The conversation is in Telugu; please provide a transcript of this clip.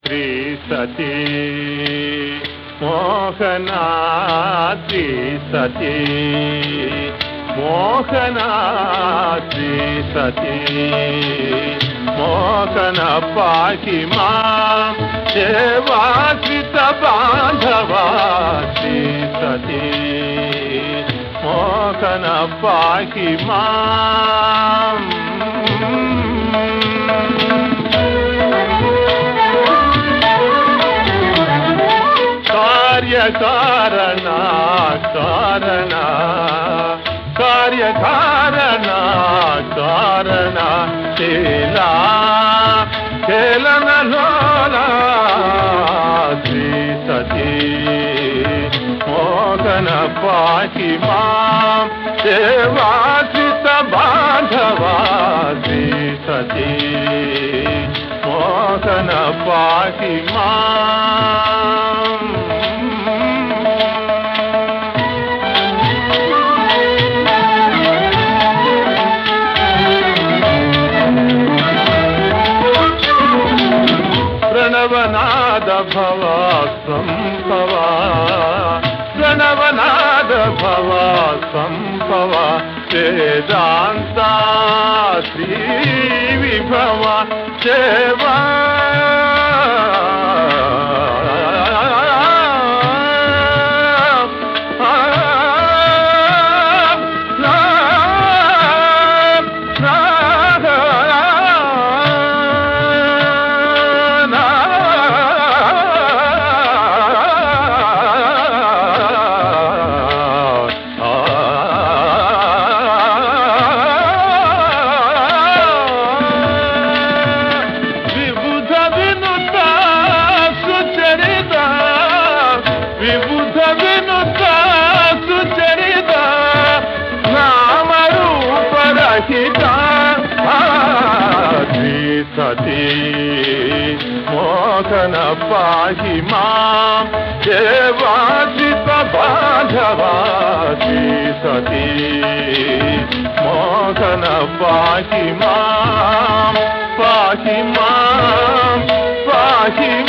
శ్రీ సతీ మోహనా శ్రీ సతీ మోహనా శ్రీ సతీ మోహన పాకి మా దేవాశ్రిత బాంధవా శ్రీ సతీ మోహన పాకి మా కార్యకారణ కారణ కార్యకారణ కారణ చేలా కేలనలోలా శ్రీ సతీ మోహన పాకి మా దేవాశ్రిత బాంధవా శ్రీ సతీ మోహన పాకి మా ప్రణవనాద భవ సంభవ ప్రణవనాద భవ సంభవ వేదాంత శ్రీ విభవ సేవా విబుధ వినుత సుచరిత విబుధ వినుత సుచరిత నామరూపరహిత శ్రీ సతీ మోహన పాహి మా దేవాసిత బాధవా శ్రీ సతీ మోహన పాహి మా పాహి మా పాహి